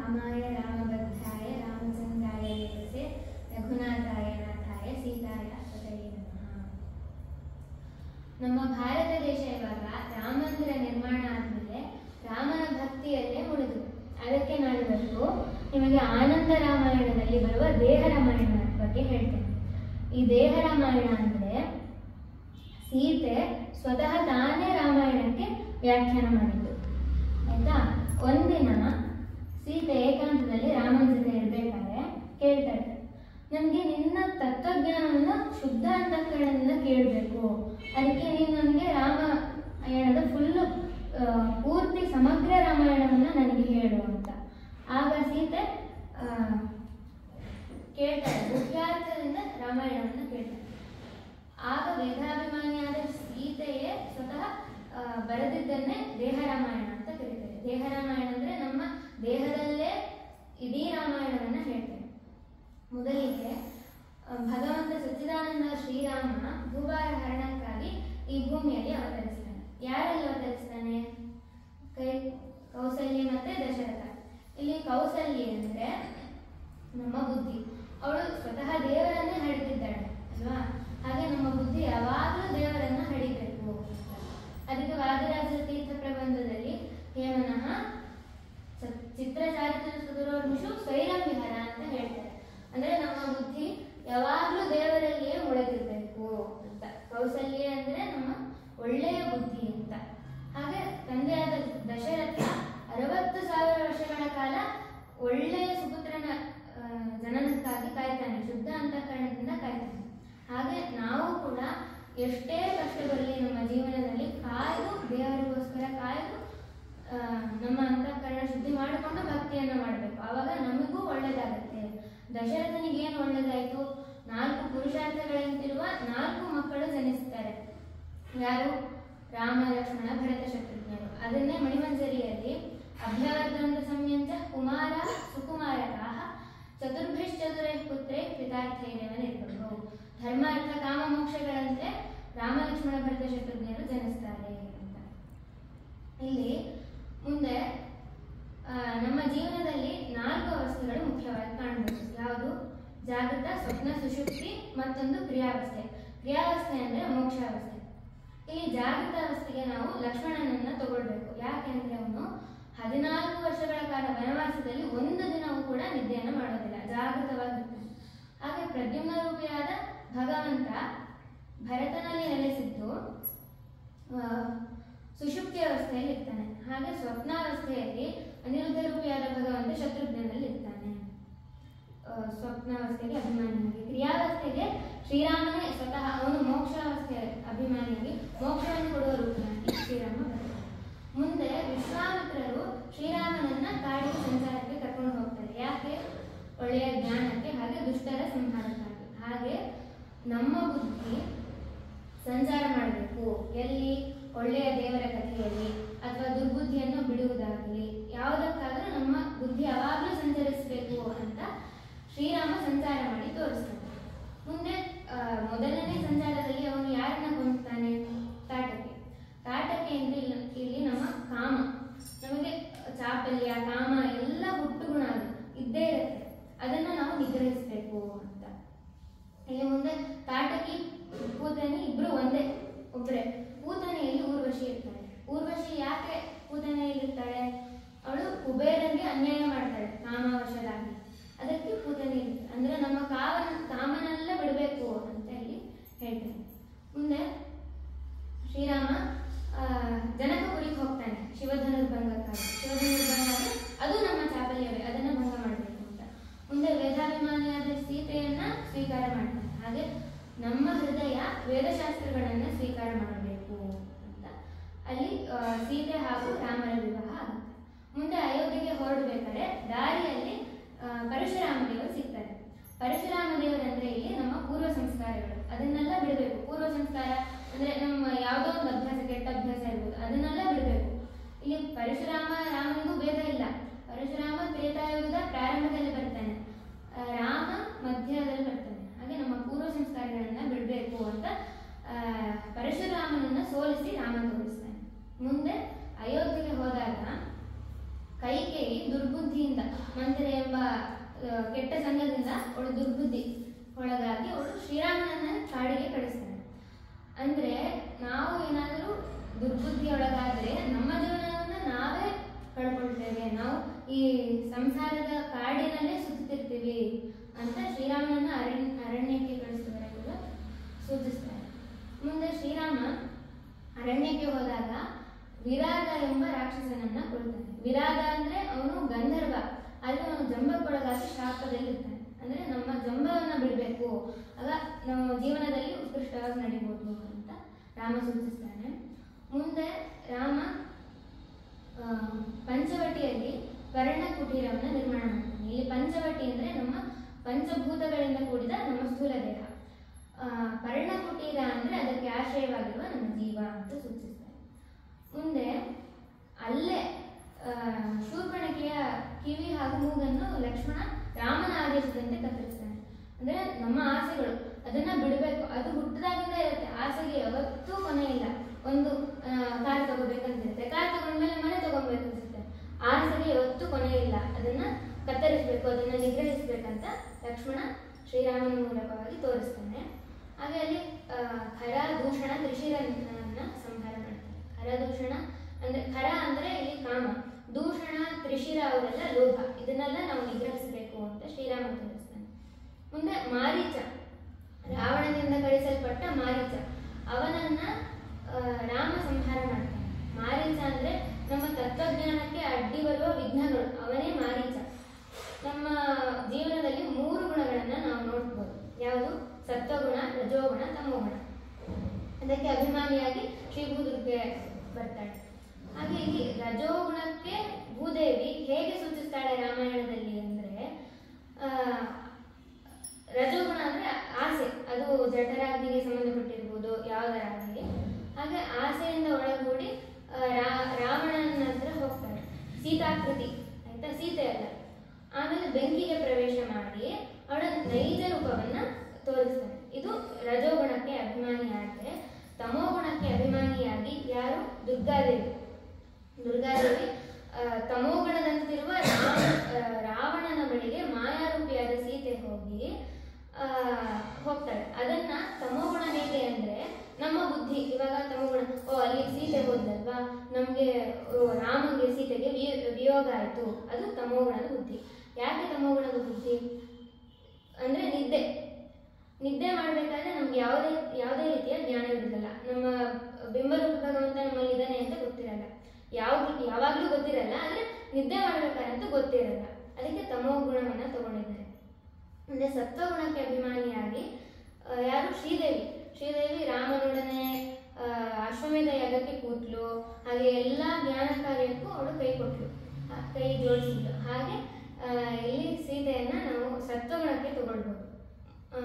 ರಾಮಾಯ ರಾಮಭದ್ರಾಯ ರಾಮಚಂದ್ರಾಯ ವೇದಸೆ ರಘುನಾಥಾಯ ನಾಥಾಯ ಸೀತಾಯ ಪತಯೇ ನಮಃ ನಮ್ಮ ಭಾರತ ದೇಶ ಇವಾಗ ರಾಮ ಮಂದಿರ ನಿರ್ಮಾಣ ಆದ್ಮೇಲೆ ರಾಮನ ಭಕ್ತಿಯಲ್ಲೇ ಮುಳುಗಿದೆ ಅದಕ್ಕೆ ನಾನಿವತ್ತು ನಿಮಗೆ ಆನಂದ ರಾಮಾಯಣದಲ್ಲಿ ಬರುವ ದೇಹ ರಾಮಾಯಣ ಬಗ್ಗೆ ಹೇಳ್ತೇನೆ ಈ ದೇಹ ರಾಮಾಯಣ ಅಂದ್ರೆ ಸೀತೆ ಸ್ವತಃ ತಾನೇ ರಾಮಾಯಣಕ್ಕೆ ವ್ಯಾಖ್ಯಾನ ಮಾಡಿದ್ದು ಆಯ್ತಾ ಒಂದಿನ ಸೀತೆ ಏಕಾಂತದಲ್ಲಿ ರಾಮನ ಜೊತೆ ಇರ್ಬೇಕಾದ್ರೆ ಕೇಳ್ತಾಳೆ ನನಗೆ ನಿನ್ನ ತತ್ವಜ್ಞಾನವನ್ನ ಶುದ್ಧ ಅಂತಃಕರಣದಿಂದ ಕೇಳಬೇಕು ಅದಕ್ಕೆ ನೀನು ನನಗೆ ರಾಮಾಯಣದ ಫುಲ್ಲು ಪೂರ್ತಿ ಸಮಗ್ರ ರಾಮಾಯಣವನ್ನ ನನಗೆ ಹೇಳು ಅಂತ ಆಗ ಸೀತೆ ಆ, ಕೇಳ್ತಾಳೆ ಮುಖ್ಯಾರ್ಥದಿಂದ ರಾಮಾಯಣವನ್ನ ಕೇಳ್ತಾಳೆ ಆಗ ವೇದಾಭಿಮಾನಿಯಾದ ಸೀತೆಯೇ ಸ್ವತಃ ಆ, ಬರೆದಿದ್ದನ್ನೇ ದೇಹ ರಾಮಾಯಣ ಅಂತ ಕರೀತಾರೆ ದೇಹ ರಾಮಾಯಣ ಅಂದ್ರೆ ನಮ್ಮ ದೇಹದಲ್ಲೇ ಇಡೀ ರಾಮಾಯಣವನ್ನ ಹೇಳ್ತಾರೆ ಮೊದಲಿಗೆ ಆ, ಭಗವಂತ ಸಚ್ಚಿದಾನಂದ ಶ್ರೀರಾಮ ಭೂಭಾರ ಹರಣಕ್ಕಾಗಿ ಈ ಭೂಮಿಯಲ್ಲಿ ಅವತರಿಸ್ತಾನೆ ಯಾರಲ್ಲಿ ಅವತರಿಸ್ತಾನೆ ಕೈ ಕೌಸಲ್ಯ ಮತ್ತೆ ದಶರಥ ಇಲ್ಲಿ ಕೌಸಲ್ಯ ಅಂದ್ರೆ ನಮ್ಮ ಬುದ್ಧಿ ಅವಳು ಸ್ವತಃ ದೇವರನ್ನೇ ಹಡಿತಿದ್ದಾಳೆ ಅಲ್ವಾ ಹಾಗೆ ನಮ್ಮ ಬುದ್ಧಿ ಯಾವಾಗಲೂ ದೇವರನ್ನ ಹಡಿಬೇಕು ಅಂತ. ಅದಕ್ಕೆ ವಾದಿರಾಜ ತೀರ್ಥ ಪ್ರಬಂಧದಲ್ಲಿ ಹೇಮನಃ ಸ- ಚಿತ್ರಚಾರಿತ್ರ ಸುಧುರೋರ್ಮಿಷು ಸ್ವೈರಂ ವಿಹಾರ ಅಂತ ಹೇಳ್ತಾರೆ ಅಂದ್ರೆ ನಮ್ಮ ಬುದ್ಧಿ ಯಾವಾಗಲೂ ದೇವರಲ್ಲಿಯೇ ಮುಳುಗಿರ್ಬೇಕು ಅಂತ ಕೌಸಲ್ಯ ಅಂದ್ರೆ ನಮ್ಮ ಒಳ್ಳೆಯ ಬುದ್ಧಿ ಅಂತ ಹಾಗೆ ತಂದೆಯಾದ ದಶರಥ ಅರವತ್ತು ಸಾವಿರ ವರ್ಷಗಳ ಕಾಲ ಒಳ್ಳೆಯ ಸುಪುತ್ರನ ಆ, ಜನನಕ್ಕಾಗಿ ಕಾಯ್ತಾನೆ ಶುದ್ಧ ಅಂತಃಕರಣದಿಂದ ಕಾಯ್ತಾನೆ ಹಾಗೆ ನಾವು ಕೂಡ ಎಷ್ಟೇ ಕಷ್ಟ ಬರಲಿ ನಮ್ಮ ಜೀವನದಲ್ಲಿ ಕಾಯ್ದು ದೇವರಿಗೋಸ್ಕರ ಕಾಯ್ದು ಆ, ನಮ್ಮ ಅಂತಃಕರಣ ಶುದ್ಧಿ ಮಾಡಿಕೊಂಡು ಭಕ್ತಿಯನ್ನು ಮಾಡಬೇಕು ಆವಾಗ ನಮಗೂ ಒಳ್ಳೇದಾಗುತ್ತೆ ದಶರಥನಿಗೆ ಏನು ಒಳ್ಳೇದಾಯ್ತು ನಾಲ್ಕು ಪುರುಷಾರ್ಥಗಳಂತಿರುವ ನಾಲ್ಕು ಮಕ್ಕಳು ಜನಿಸ್ತಾರೆ ಯಾರು ರಾಮ ಲಕ್ಷ್ಮಣ ಭರತ ಶತ್ರುಘ್ನರು ಅದನ್ನೇ ಮಣಿಮಂಜರಿಯಲ್ಲಿ ಅಭ್ಯವರ್ಧಂತ ಸಂಯಂಚ ಕುಮಾರ ಸುಕುಮಾರಕಾಹ ಚತುರ್ಭಿಶ್ಚತುರೈ ಪುತ್ರೇ ಕೃತಾರ್ಥೈರೇವ ನಿರ್ಭವು ಧರ್ಮ ಅರ್ಥ ಕಾಮ ಮೋಕ್ಷಗಳಂತೆ ರಾಮ ಲಕ್ಷ್ಮಣ ಭರತ ಶತ್ರುಘ್ನರು ಜನಿಸ್ತಾರೆ ಅಂತ ಇಲ್ಲಿ ಮುಂದೆ ಆ, ನಮ್ಮ ಜೀವನದಲ್ಲಿ ನಾಲ್ಕು ಅವಸ್ಥೆಗಳು ಮುಖ್ಯವಾಗಿ ಕಾಣಬಹುದು ಯಾವುದು ಜಾಗೃತ ಸ್ವಪ್ನ ಸುಷುಪ್ತಿ ಮತ್ತೊಂದು ಕ್ರಿಯಾವಸ್ಥೆ ಕ್ರಿಯಾವಸ್ಥೆ ಅಂದ್ರೆ ಮೋಕ್ಷಾವಸ್ಥೆ ಇಲ್ಲಿ ಜಾಗೃತ ಅವಸ್ಥೆಗೆ ನಾವು ಲಕ್ಷ್ಮಣನನ್ನ ತಗೊಳ್ಬೇಕು ಯಾಕೆಂದ್ರೆ ಅವನು ಹದಿನಾಲ್ಕು ವರ್ಷಗಳ ಕಾಲ ವನವಾಸದಲ್ಲಿ ಒಂದು ದಿನವೂ ಕೂಡ ನಿದ್ದೆಯನ್ನು ಮಾಡೋದಿಲ್ಲ ಜಾಗೃತವಾಗಿರ್ತಾನೆ ಹಾಗೆ ಪ್ರದ್ಯುಮ್ನ ರೂಪಿಯಾದ ಭಗವಂತ ಭರತನಲ್ಲಿ ನೆಲೆಸಿದ್ದು ಆ, ಸುಷುಪ್ತಿ ಅವಸ್ಥೆಯಲ್ಲಿ ಇರ್ತಾನೆ ಹಾಗೆ ಸ್ವಪ್ನಾವಸ್ಥೆಯಲ್ಲಿ ಅನಿರುದ್ಧ ರೂಪಿಯಾದ ಭಗವಂತ ಶತ್ರುಘ್ನಲ್ಲಿ ಇರ್ತಾನೆ ಆ, ಸ್ವಪ್ನಾವಸ್ಥೆಗೆ ಅಭಿಮಾನಿಯಾಗಿ ಕ್ರಿಯಾವಸ್ಥೆಗೆ ಶ್ರೀರಾಮನೇ ಸ್ವತಃ ಅವನು ಮೋಕ್ಷಾವಸ್ಥೆ ಅಭಿಮಾನಿಯಾಗಿ ಮೋಕ್ಷವನ್ನು ಕೊಡುವ ರೂಪನಾಗಿ ಶ್ರೀರಾಮ ಬರ್ತಾನೆ ಮುಂದೆ ವಿಶ್ವಾಮಿತ್ರರು ಶ್ರೀರಾಮನನ್ನ ಕಾಡಿಗೆ ಸಂಚಾರಕ್ಕೆ ಕರ್ಕೊಂಡು ಹೋಗ್ತಾರೆ ಯಾಕೆ ಒಳ್ಳೆಯ ಜ್ಞಾನಕ್ಕೆ ಹಾಗೆ ದುಷ್ಟರ ಸಂಹಾರಕ್ಕಾಗಿ ಹಾಗೆ ನಮ್ಮ ಬುದ್ಧಿ ಸಂಚಾರ ಮಾಡಬೇಕು ಎಲ್ಲಿ ಒಳ್ಳೆಯ ದೇವರ ಕಥೆಯಲ್ಲಿ ಅಥವಾ ದುರ್ಬುದ್ಧಿಯನ್ನು ಬಿಡುವುದಾಗಲಿ ಯಾವುದಕ್ಕಾದರೂ ನಮ್ಮ ಬುದ್ಧಿ ಯಾವಾಗಲೂ ಸಂಚರಿಸಬೇಕು ಅಂತ ಶ್ರೀರಾಮ ಸಂಚಾರ ಮಾಡಿ ತೋರಿಸ್ತಾನೆ ಮುಂದೆ ಆ, ಮೊದಲನೇ ಸಂಚಾರದಲ್ಲಿ ಅವನು ಯಾರನ್ನ ಕೊಂಡ್ತಾನೆ ತಾಟಕೆ ತಾಟಕೆ ಅಂದ್ರೆ ಇಲ್ಲಿ ಇಲ್ಲಿ ನಮ್ಮ ಕಾಮ ನಮಗೆ ಚಾಪಲ್ಯ ಕಾಮ ಎಲ್ಲ ಹುಟ್ಟು ಗುಣ ಅದು ಇದ್ದೇ ಇರುತ್ತೆ ಅದನ್ನ ನಾವು ನಿಗ್ರಹಿಸಬೇಕು ಅಂತ ಇಲ್ಲಿ ಮುಂದೆ ತಾಟಕಿ ಪೂತನಿ ಇಬ್ರು ಒಂದೇ ಒಬ್ರೆ ಪೂತನೆಯಲ್ಲಿ ಊರ್ವಶಿ ಇರ್ತಾಳೆ ಊರ್ವಶಿ ಯಾಕೆ ಪೂತನೆಯಲ್ಲಿ ಇರ್ತಾಳೆ ಅವಳು ಕುಬೇರನಿಗೆ ಅನ್ಯಾಯ ಮಾಡ್ತಾಳೆ ಕಾಮವಶರಾಗಿ ಅದಕ್ಕೆ ಪೂತನೆ ಇರುತ್ತೆ ಅಂದ್ರೆ ನಮ್ಮ ಕಾವನ ಕಾಮನೆಲ್ಲ ಬಿಡಬೇಕು ಅಂತ ಇಲ್ಲಿ ಹೇಳ್ತಾನೆ ಮುಂದೆ ಶ್ರೀರಾಮ ಆ, ಜನಕಪುರಿಗೆ ಹೋಗ್ತಾನೆ ಶಿವಧನುರ್ಭಂಗಕ್ಕಾಗಿ ಶಿವಧನುರ್ಭಂಗ ಅಂದ್ರೆ ಅದು ನಮ್ಮ ಚಾಪಲ್ಯವೇ ಅದನ್ನ ಭಂಗ ಮಾಡಬೇಕು ಅಂತ ಮುಂದೆ ವೇದಾಭಿಮಾನಿಯಾದ ಸೀತೆಯನ್ನ ಸ್ವೀಕಾರ ಮಾಡ್ತಾನೆ ಹಾಗೆ ನಮ್ಮ ಹೃದಯ ವೇದಶಾಸ್ತ್ರಗಳನ್ನ ಸ್ವೀಕಾರ ಮಾಡಬೇಕು ಅಂತ ಅಲ್ಲಿ ಆ, ಸೀತೆ ಹಾಗೂ ರಾಮರ ವಿವಾಹ ಆಗುತ್ತೆ ಮುಂದೆ ಅಯೋಧ್ಯೆಗೆ ಹೊರಡಬೇಕಾದ್ರೆ ದಾರಿಯಲ್ಲಿ ಆ, ಪರಶುರಾಮ ದೇವರು ಸಿಗ್ತಾರೆ ಪರಶುರಾಮ ದೇವರಂದ್ರೆ ಇಲ್ಲಿ ನಮ್ಮ ಪೂರ್ವ ಸಂಸ್ಕಾರಗಳು ಅದನ್ನೆಲ್ಲ ಬಿಡಬೇಕು ಪೂರ್ವ ಸಂಸ್ಕಾರ ಅಂದ್ರೆ ನಮ್ಮ ಯಾವುದೋ ಒಂದು ಅಭ್ಯಾಸ ಕೆಟ್ಟ ಅಭ್ಯಾಸ ಇರ್ಬೋದು ಅದನ್ನೆಲ್ಲ ಬಿಡಬೇಕು ಇಲ್ಲಿ ಪರಶುರಾಮ ರಾಮನಿಗೂ ಭೇದ ಇಲ್ಲ ಪರಶುರಾಮ ತ್ರೇತಾಯುಗದ ಪ್ರಾರಂಭದಲ್ಲಿ ಬರ್ತಾನೆ ಆ, ರಾಮ ಮಧ್ಯದಲ್ಲಿ ಬರ್ತಾನೆ ಹಾಗೆ ನಮ್ಮ ಪೂರ್ವ ಸಂಸ್ಕಾರಗಳನ್ನ ಬಿಡಬೇಕು ಅಂತ ಆ, ಪರಶುರಾಮನನ್ನ ಸೋಲಿಸಿ ರಾಮ ತೋರಿಸ್ತಾನೆ ಮುಂದೆ ಅಯೋಧ್ಯೆಗೆ ಹೋದಾಗ ಕೈಕೇಯಿ ದುರ್ಬುದ್ಧಿ ದುರ್ಬುದ್ಧಿಯಿಂದ ಮಂತ್ರೆ ಎಂಬ ಆ, ಕೆಟ್ಟ ಸಂಘದಿಂದ ಅವಳು ದುರ್ಬುದ್ಧಿ ಒಳಗಾಗಿ ಅವಳು ಶ್ರೀರಾಮನನ್ನ ಕಾಡಿಗೆ ಕಳಿಸ್ತಾಳೆ ಅಂದ್ರೆ ನಾವು ಏನಾದರೂ ದುರ್ಬುದ್ಧಿಯೊಳಗಾದ್ರೆ ನಮ್ಮ ಜೀವನವನ್ನ ನಾವೇ ಕಳ್ಕೊಳ್ತೇವೆ ನಾವು ಈ ಸಂಸಾರದ ಕಾಡಿನಲ್ಲೇ ಸುತ್ತಿರ್ತೀವಿ ಅಂತ ಶ್ರೀರಾಮನನ್ನ ಅರಣ್ಯ ಅರಣ್ಯಕ್ಕೆ ಕಳಿಸುವವರೆಗೂ ಸೂಚಿಸ್ತಾರೆ ಮುಂದೆ ಶ್ರೀರಾಮ ಅರಣ್ಯಕ್ಕೆ ಹೋದಾಗ ವಿರಾಗ ಎಂಬ ರಾಕ್ಷಸನನ್ನ ಕೊಡ್ತಾನೆ ವಿರಾಗ ಅಂದ್ರೆ ಅವನು ಗಂಧರ್ವ ಅಲ್ಲಿ ಅವನು ಜಂಬಕ್ಕೊಳಗಾಗಿ ಶಾಪದಲ್ಲಿರ್ತಾನೆ ಅಂದ್ರೆ ನಮ್ಮ ಜಂಬವನ್ನ ಬಿಡಬೇಕು ಆಗ ನಮ್ಮ ಜೀವನದಲ್ಲಿ ಉತ್ಕೃಷ್ಟವಾಗಿ ನಡಿಬೋದು ಅಂತ ರಾಮ ಸೂಚಿಸ್ತಾನೆ ಮುಂದೆ ರಾಮ ಆ, ಪಂಚವಟಿಯಲ್ಲಿ ಕರ್ಣ ಕುಟೀರವನ್ನು ನಿರ್ಮಾಣ ಮಾಡ್ತಾನೆ ಇಲ್ಲಿ ಪಂಚವಟಿ ಅಂದ್ರೆ ನಮ್ಮ ಪಂಚಭೂತಗಳಿಂದ ಕೂಡಿದ ನಮ್ಮ ಸ್ಥೂಲ ದೇಹ ಆ, ಪರ್ಣ ಕುಟೀರ ಅಂದ್ರೆ ಅದಕ್ಕೆ ಆಶ್ರಯವಾಗಿರುವ ನಮ್ಮ ಜೀವ ಅಂತ ಸೂಚಿಸ್ತಾರೆ ಮುಂದೆ ಅಲ್ಲೇ ಆ, ಶೂರ್ಪಣಖಿಯ ಕಿವಿ ಹಾಗೂ ಮೂಗನ್ನು ಲಕ್ಷ್ಮಣ ರಾಮನ ಆದೇಶದಂತೆ ಕತ್ತರಿಸ್ತಾನೆ ಅಂದ್ರೆ ನಮ್ಮ ಆಸೆಗಳು ಅದನ್ನ ಬಿಡಬೇಕು ಅದು ಹುಟ್ಟದಾಗಿಂದ ಇರುತ್ತೆ ಆಸೆಗೆ ಯಾವತ್ತೂ ಕೊನೆ ಇಲ್ಲ ಒಂದು ಆ, ಕಾರ್ ತಗೋಬೇಕಂತಿರುತ್ತೆ ಕಾರ್ ತಗೊಂಡ್ಮೇಲೆ ಮನೆ ತಗೋಬೇಕು ಅನ್ಸುತ್ತೆ ಆಸೆಗೆ ಯಾವತ್ತೂ ಕೊನೆ ಇಲ್ಲ ಅದನ್ನ ಕತ್ತರಿಸಬೇಕು ಅದನ್ನ ನಿಗ್ರಹಿಸಬೇಕಂತ ಲಕ್ಷ್ಮಣ ಶ್ರೀರಾಮನ ಮೂಲಕವಾಗಿ ತೋರಿಸ್ತಾನೆ ಹಾಗೆ ಅಲ್ಲಿ ಆ, ಖರ ದೂಷಣ ತ್ರಿಶಿರನ್ನ ಸಂಹಾರ ಮಾಡ್ತಾರೆ ಖರ ದೂಷಣ ಅಂದ್ರೆ ಖರ ಅಂದ್ರೆ ಇಲ್ಲಿ ಕಾಮ ದೂಷಣ ತ್ರಿಶಿರ ಅವರೆಲ್ಲ ಲೋಭ ಇದನ್ನೆಲ್ಲ ನಾವು ನಿಗ್ರಹಿಸಬೇಕು ಅಂತ ಶ್ರೀರಾಮ ತೋರಿಸ್ತಾನೆ ಮುಂದೆ ಮಾರೀಚ ರಾವಣನಿಂದ ಕಳಿಸಲ್ಪಟ್ಟ ಮಾರೀಚ ಅವನನ್ನ ಆ, ರಾಮ ಸಂಹಾರ ಮಾಡ್ತಾನೆ ಮಾರೀಚ ಅಂದ್ರೆ ನಮ್ಮ ತತ್ವಜ್ಞಾನಕ್ಕೆ ಅಡ್ಡಿ ಬರುವ ವಿಘ್ನಗಳು ಅವನೇ ಮಾರೀಚ ನಮ್ಮ ಜೀವನದಲ್ಲಿ ಮೂರು ಗುಣಗಳನ್ನ ನಾವು ನೋಡ್ಬೋದು ಯಾವುದು ಸತ್ವಗುಣ ರಜೋಗುಣ ತಮೋಗುಣ ಅದಕ್ಕೆ ಅಭಿಮಾನಿಯಾಗಿ ಶ್ರೀ ಭೂದುರ್ಗೆ ಬರ್ತಾಳೆ ಹಾಗೆ ಇಲ್ಲಿ ರಜೋಗುಣಕ್ಕೆ ಭೂದೇವಿ ಹೇಗೆ ಸೂಚಿಸ್ತಾಳೆ ರಾಮಾಯಣದಲ್ಲಿ ಅಂದ್ರೆ ಆ, ರಜೋಗುಣ ಅಂದ್ರೆ ಆಸೆ ಅದು ಜಠರಾಗ್ನಿಗೆ ಸಂಬಂಧಪಟ್ಟಿರ್ಬೋದು ಯಾವುದರಾಗಲಿ ಹಾಗೆ ಆಸೆಯಿಂದ ಒಳಗೂಡಿ ಆ, ರಾ- ರಾವಣನ ಹತ್ರ ಹೋಗ್ತಾಳೆ ಸೀತಾಕೃತಿ ಆಯ್ತಾ ಸೀತೆ ಅಲ್ಲ ಆಮೇಲೆ ಬೆಂಕಿಗೆ ಪ್ರವೇಶ ಮಾಡಿ ಅವಳ ನೈಜ ರೂಪವನ್ನ ತೋರಿಸ್ತಾನೆ ಇದು ರಜೋಗುಣಕ್ಕೆ ಅಭಿಮಾನಿಯಾದ್ರೆ ತಮೋಗುಣಕ್ಕೆ ಅಭಿಮಾನಿಯಾಗಿ ಯಾರು ದುರ್ಗಾದೇವಿ ದುರ್ಗಾದೇವಿ ಆ, ತಮೋಗುಣದಂತಿರುವ ರಾಮ ಆ, ರಾವಣನ ಬಳಿಗೆ ಮಾಯಾರೂಪಿಯಾದ ಸೀತೆ ಹೋಗಿ ಆ, ಹೋಗ್ತಾಳೆ ಅದನ್ನ ತಮೋಗುಣ ಹೇಗೆ ಅಂದ್ರೆ ನಮ್ಮ ಬುದ್ಧಿ ಇವಾಗ ತಮೋಗುಣ ಓ ಅಲ್ಲಿ ಸೀತೆ ಹೋದ್ಲಲ್ವಾ ನಮ್ಗೆ ಓ, ರಾಮಂಗೆ ಸೀತೆಗೆ ವಿಯ- ವಿಯೋಗ ಆಯ್ತು ಅದು ತಮೋಗುಣದ ಬುದ್ಧಿ ಯಾಕೆ ತಮೋಗುಣದ ಬುದ್ಧಿ ಅಂದ್ರೆ ನಿದ್ದೆ ನಿದ್ದೆ ಮಾಡ್ಬೇಕಾದ್ರೆ ನಮ್ಗೆ ಯಾವುದೇ ಯಾವುದೇ ರೀತಿಯ ಜ್ಞಾನ ಇರುವುದಿಲ್ಲ ನಮ್ಮ ಬಿಂಬರೂಪ ಭಗವಂತ ನಮ್ಮಲ್ಲಿ ಇದ್ದಾನೆ ಅಂತ ಗೊತ್ತಿರಲ್ಲ ಯಾವ ಯಾವಾಗ್ಲೂ ಗೊತ್ತಿರಲ್ಲ ಆದ್ರೆ ನಿದ್ದೆ ಮಾಡ್ಬೇಕಾದಂತೂ ಗೊತ್ತಿರಲ್ಲ ಅದಕ್ಕೆ ತಮೋ ಗುಣವನ್ನ ತಗೊಂಡಿದ್ದಾರೆ ಅಂದ್ರೆ ಸತ್ವಗುಣಕ್ಕೆ ಅಭಿಮಾನಿಯಾಗಿ ಆ, ಯಾರು ಶ್ರೀದೇವಿ ಶ್ರೀದೇವಿ ರಾಮನೊಡನೆ ಆ, ಅಶ್ವಮೇಧ ಯಾಗಕ್ಕೆ ಕೂತ್ಲು ಹಾಗೆ ಎಲ್ಲ ಜ್ಞಾನ ಕಾರ್ಯಕ್ಕೂ ಅವಳು ಕೈ ಕೊಟ್ಲು ಆ, ಕೈ ಜೋಡಿಸಿದ್ಲು ಹಾಗೆ ಆ, ಇಲ್ಲಿ ಸೀತೆಯನ್ನ ನಾವು ಸತ್ವಗುಣಕ್ಕೆ ತಗೊಳ್ಬೋದು ಆ,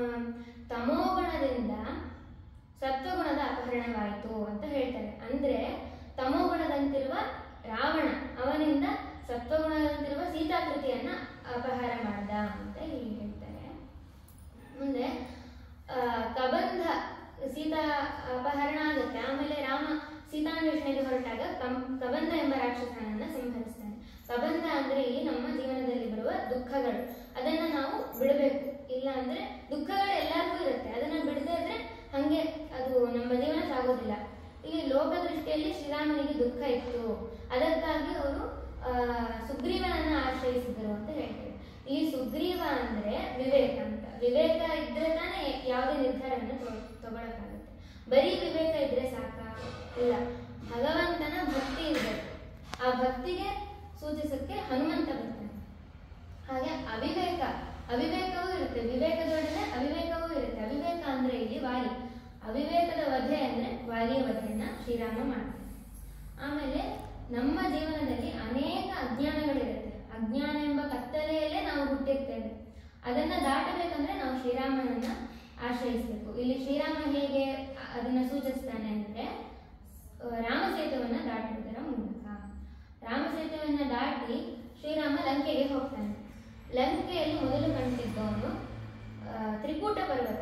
ತಮೋಗುಣದಿಂದ ಸತ್ವಗುಣದ ಅಪಹರಣವಾಯಿತು ಅಂತ ಹೇಳ್ತಾರೆ ಅಂದ್ರೆ ತಮೋಗುಣದಂತಿರುವ ರಾವಣ ಅವನಿಂದ ಸತ್ವಗುಣದಂತಿರುವ ಸೀತಾಕೃತಿಯನ್ನ ಅಪಹಾರ ಮಾಡ್ದ ಅಂತ ಇಲ್ಲಿ ಹೇಳ್ತಾರೆ ಮುಂದೆ ಆ, ಕಬಂಧ ಸೀತಾ ಅಪಹರಣ ಆಗುತ್ತೆ ಆಮೇಲೆ ರಾಮ ಸೀತಾನ್ವೇಷಣೆಗೆ ಹೊರಟಾಗ ಕಂ ಕಬಂಧ ಎಂಬ ರಾಕ್ಷಸನನ್ನ ಸಂಹರಿಸ್ತಾನೆ ಕಬಂಧ ಅಂದ್ರೆ ಇಲ್ಲಿ ನಮ್ಮ ಜೀವನದಲ್ಲಿ ಬರುವ ದುಃಖಗಳು ಅದನ್ನ ನಾವು ಬಿಡಬೇಕು ಇಲ್ಲ ಅಂದ್ರೆ ದುಃಖಗಳು ಎಲ್ಲರಿಗೂ ಇರುತ್ತೆ ಅದನ್ನ ಬಿಡದೇ ಇದ್ರೆ ಹಂಗೆ ಅದು ನಮ್ಮ ಜೀವನ ಸಾಗೋದಿಲ್ಲ ಇಲ್ಲಿ ಲೋಕ ದೃಷ್ಟಿಯಲ್ಲಿ ಶ್ರೀರಾಮನಿಗೆ ದುಃಖ ಇತ್ತು ಅದಕ್ಕಾಗಿ ಅವರು ಸುಗ್ರೀವನನ್ನ ಆಶ್ರಯಿಸಿದರು ಅಂತ ಹೇಳ್ತಾರೆ ಈ ಸುಗ್ರೀವ ಅಂದ್ರೆ ವಿವೇಕ ಅಂತ ವಿವೇಕ ಇದ್ರೆ ತಾನೇ ಯಾವುದೇ ನಿರ್ಧಾರವನ್ನು ತಗೊ- ತಗೊಳಕ್ಕಾಗುತ್ತೆ ಬರೀ ವಿವೇಕ ಇದ್ರೆ ಸಾಕ ಇಲ್ಲ ಭಗವಂತನ ಭಕ್ತಿ ಇರಬೇಕು ಆ ಭಕ್ತಿಗೆ ಸೂಚಿಸಕ್ಕೆ ಹನುಮಂತ ಬರ್ತಾನೆ ಹಾಗೆ ಅವಿವೇಕ ಅವಿವೇಕವೂ ಇರುತ್ತೆ ವಿವೇಕದೊಡನೆ ಅವಿವೇಕವೂ ಇರುತ್ತೆ ಅವಿವೇಕ ಅಂದ್ರೆ ಇಲ್ಲಿ ವಾಲಿ ಅವಿವೇಕದ ವಧೆ ಅಂದ್ರೆ ವಾಲಿಯ ವಧೆಯನ್ನ ಶ್ರೀರಾಮ ಮಾಡ್ತಾನೆ ಆಮೇಲೆ ನಮ್ಮ ಜೀವನದಲ್ಲಿ ಅನೇಕ ಅಜ್ಞಾನಗಳಿರುತ್ತೆ ಅಜ್ಞಾನ ಎಂಬ ಕತ್ತಲೆಯಲ್ಲೇ ನಾವು ಹುಟ್ಟಿರ್ತೇವೆ ಅದನ್ನ ದಾಟಬೇಕಂದ್ರೆ ನಾವು ಶ್ರೀರಾಮನನ್ನ ಆಶ್ರಯಿಸಬೇಕು ಇಲ್ಲಿ ಶ್ರೀರಾಮ ಹೇಗೆ ಅದನ್ನ ಸೂಚಿಸ್ತಾನೆ ಅಂದ್ರೆ ಆ, ರಾಮಸೇತುವನ್ನ ದಾಟುವುದರ ಮೂಲಕ ರಾಮಸೇತುವನ್ನ ದಾಟಿ ಶ್ರೀರಾಮ ಲಂಕೆಗೆ ಹೋಗ್ತಾನೆ ಲಂಕೆಯಲ್ಲಿ ಮೊದಲು ಕಂಡಿದ್ದವನು ಆ, ತ್ರಿಕೂಟ ಪರ್ವತ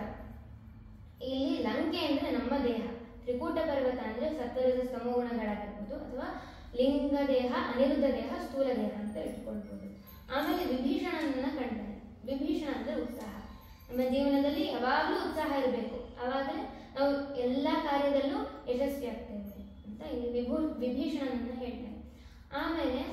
ಇಲ್ಲಿ ಲಂಕೆ ಅಂದ್ರೆ ನಮ್ಮ ದೇಹ ತ್ರಿಕೂಟ ಪರ್ವತ ಅಂದ್ರೆ ಸತ್ವರಜ ಸ್ತಮೋಗುಣಗಳಾಗಿರ್ಬೋದು ಅಥವಾ ಲಿಂಗ ದೇಹ ಅನಿರುದ್ಧ ದೇಹ ಸ್ಥೂಲ ದೇಹ ಅಂತ ಇಟ್ಕೊಳ್ಬೋದು ಆಮೇಲೆ ವಿಭೀಷಣನನ್ನ ಕಂಡ್ತಾನೆ ವಿಭೀಷಣ ಅಂದ್ರೆ ಉತ್ಸಾಹ ನಮ್ಮ ಜೀವನದಲ್ಲಿ ಯಾವಾಗಲೂ ಉತ್ಸಾಹ ಇರಬೇಕು ಆವಾಗಲೇ ನಾವು ಎಲ್ಲ ಕಾರ್ಯದಲ್ಲೂ ಯಶಸ್ವಿ ಆಗ್ತೇವೆ ಅಂತ ಇಲ್ಲಿ ವಿಭೂ ವಿಭೀಷಣನನ್ನ ಹೇಳ್ತಾನೆ ಆಮೇಲೆ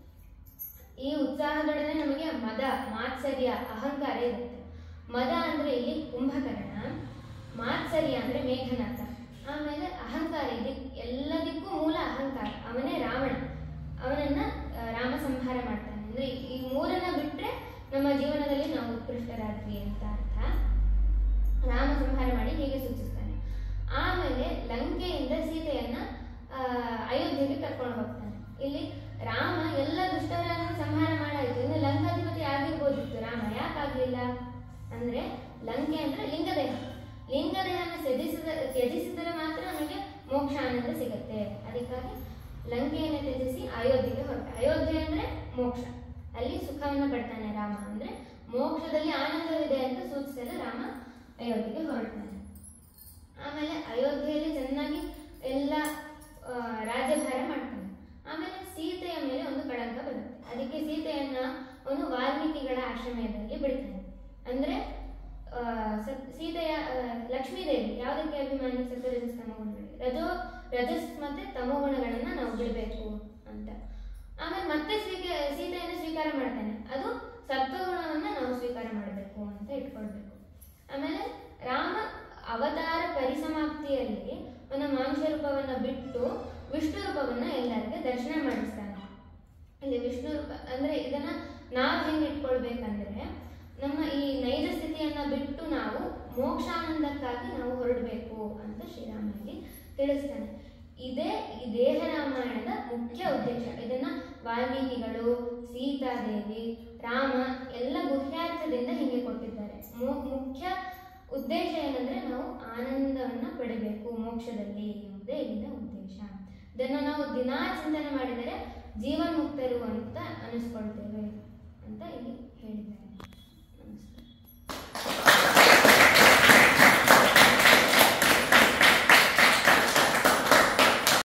ಈ ಉತ್ಸಾಹದೊಡನೆ ನಮಗೆ ಮದ ಮಾತ್ಸರ್ಯ ಅಹಂಕಾರ ಇರುತ್ತೆ ಮದ ಅಂದ್ರೆ ಇಲ್ಲಿ ಕುಂಭಕರ್ಣ ಮಾತ್ಸರ್ಯ ಅಂದ್ರೆ ಮೇಘನಾಥ ಆಮೇಲೆ ಅಹಂಕಾರ ಇದಕ್ಕೆ ಎಲ್ಲದಕ್ಕೂ ಮೂಲ ಅಹಂಕಾರ ಅವನೇ ರಾವಣ ಅವನನ್ನ ಆ, ರಾಮ ಸಂಹಾರ ಮಾಡ್ತಾನೆ ಅಂದ್ರೆ ಈ ಮೂರನ್ನ ಬಿಟ್ರೆ ನಮ್ಮ ಜೀವನದಲ್ಲಿ ನಾವು ಉತ್ಕೃಷ್ಟರಾದ್ವಿ ಅಂತ ಅರ್ಥ ರಾಮ ಸಂಹಾರ ಮಾಡಿ ಹೀಗೆ ಸೂಚಿಸ್ತಾನೆ ಆಮೇಲೆ ಲಂಕೆಯಿಂದ ಸೀತೆಯನ್ನ ಆ, ಅಯೋಧ್ಯೆಗೆ ಕರ್ಕೊಂಡು ಹೋಗ್ತಾನೆ ಇಲ್ಲಿ ರಾಮ ಎಲ್ಲ ದುಷ್ಟರನ್ನು ಸಂಹಾರ ಮಾಡಾಯ್ತು ಇನ್ನು ಲಂಕಾಧಿಪತಿ ಆಗಿರ್ಬೋದಿತ್ತು ರಾಮ ಯಾಕಾಗ್ಲಿಲ್ಲ ಅಂದ್ರೆ ಲಂಕೆ ಅಂದ್ರೆ ಲಿಂಗದೇಹ ಲಿಂಗದೇಹನ ತ್ಯಜಿಸಿದ ತ್ಯಜಿಸಿದರೆ ಮಾತ್ರ ನಮಗೆ ಮೋಕ್ಷ ಆನಂದ ಸಿಗತ್ತೆ ಅದಕ್ಕಾಗಿ ಲಂಕೆಯನ್ನು ತ್ಯಜಿಸಿ ಅಯೋಧ್ಯೆಗೆ ಹೊರಟ ಅಯೋಧ್ಯೆ ಅಂದ್ರೆ ಮೋಕ್ಷ ಅಲ್ಲಿ ಸುಖವನ್ನು ಪಡ್ತಾನೆ ರಾಮ ಅಂದ್ರೆ ಮೋಕ್ಷದಲ್ಲಿ ಆನಂದವಿದೆ ಅಂತ ಸೂಚಿಸಲು ರಾಮ ಅಯೋಧ್ಯೆಗೆ ಹೊರಡ್ತಾನೆ ಆಮೇಲೆ ಅಯೋಧ್ಯೆಯಲ್ಲಿ ಚೆನ್ನಾಗಿ ಎಲ್ಲ ಆ, ರಾಜ್ಯಭಾರ ಮಾಡ್ತಾನೆ ಆಮೇಲೆ ಸೀತೆಯ ಮೇಲೆ ಒಂದು ಕಳಂಕ ಬರುತ್ತೆ ಅದಕ್ಕೆ ಸೀತೆಯನ್ನ ಅವನು ವಾಲ್ಮೀಕಿಗಳ ಆಶ್ರಮದಲ್ಲಿ ಬಿಡ್ತಾನೆ ಅಂದ್ರೆ ಆ, ಸತ್- ಸೀತೆಯ ಆ, ಲಕ್ಷ್ಮೀದೇವಿ ಯಾವುದಕ್ಕೆ ಅಭಿಮಾನಿ ಸತ್ವರಜಸ್ ತಮೋಗುಣಗಳಿಗೆ ರಜೋ ರಜಸ್ ಮತ್ತೆ ತಮೋಗುಣಗಳನ್ನ ನಾವು ಬಿಡಬೇಕು ಅಂತ ಆಮೇಲೆ ಮತ್ತೆ ಸ್ವೀಕ ಸೀತೆಯನ್ನು ಸ್ವೀಕಾರ ಮಾಡ್ತಾನೆ ಅದು ಸತ್ವಗುಣವನ್ನ ನಾವು ಸ್ವೀಕಾರ ಮಾಡಬೇಕು ಅಂತ ಇಟ್ಕೊಳ್ಬೇಕು ಆಮೇಲೆ ರಾಮ ಅವತಾರ ಪರಿಸಮಾಪ್ತಿಯಲ್ಲಿ ಅವನ ಮಾಂಸ ರೂಪವನ್ನ ಬಿಟ್ಟು ವಿಷ್ಣು ರೂಪವನ್ನ ಎಲ್ಲರಿಗೆ ದರ್ಶನ ಮಾಡಿಸ್ತಾನೆ ಇಲ್ಲಿ ವಿಷ್ಣು ರೂಪ ಅಂದ್ರೆ ಇದನ್ನ ನಾವು ಹೆಂಗೆ ಇಟ್ಕೊಳ್ಬೇಕಂದ್ರೆ ನಮ್ಮ ಈ ನೈಜ ಸ್ಥಿತಿಯನ್ನ ಬಿಟ್ಟು ನಾವು ಮೋಕ್ಷಾನಂದಕ್ಕಾಗಿ ನಾವು ಹೊರಡಬೇಕು ಅಂತ ಶ್ರೀರಾಮ ಇಲ್ಲಿ ತಿಳಿಸ್ತಾನೆ ಇದೇ ಈ ದೇಹ ರಾಮಾಯಣದ ಮುಖ್ಯ ಉದ್ದೇಶ ಇದನ್ನ ವಾಲ್ಮೀಕಿಗಳು ಸೀತಾದೇವಿ ರಾಮ ಎಲ್ಲ ಗುಹ್ಯಾರ್ಥದಿಂದ ಹಿಂಗೆ ಕೊಟ್ಟಿದ್ದಾರೆ ಮು- ಮುಖ್ಯ ಉದ್ದೇಶ ಏನಂದ್ರೆ ನಾವು ಆನಂದವನ್ನ ಪಡಿಬೇಕು ಮೋಕ್ಷದಲ್ಲಿ ಎಂಬುದೇ ಇಲ್ಲಿನ ಉದ್ದೇಶ ಇದನ್ನ ನಾವು ದಿನಾ ಚಿಂತನೆ ಮಾಡಿದರೆ ಜೀವನ್ಮುಕ್ತರು ಅಂತ ಅನಿಸ್ಕೊಳ್ತೇವೆ ಅಂತ ಇಲ್ಲಿ ಹೇಳಿದ್ದಾರೆ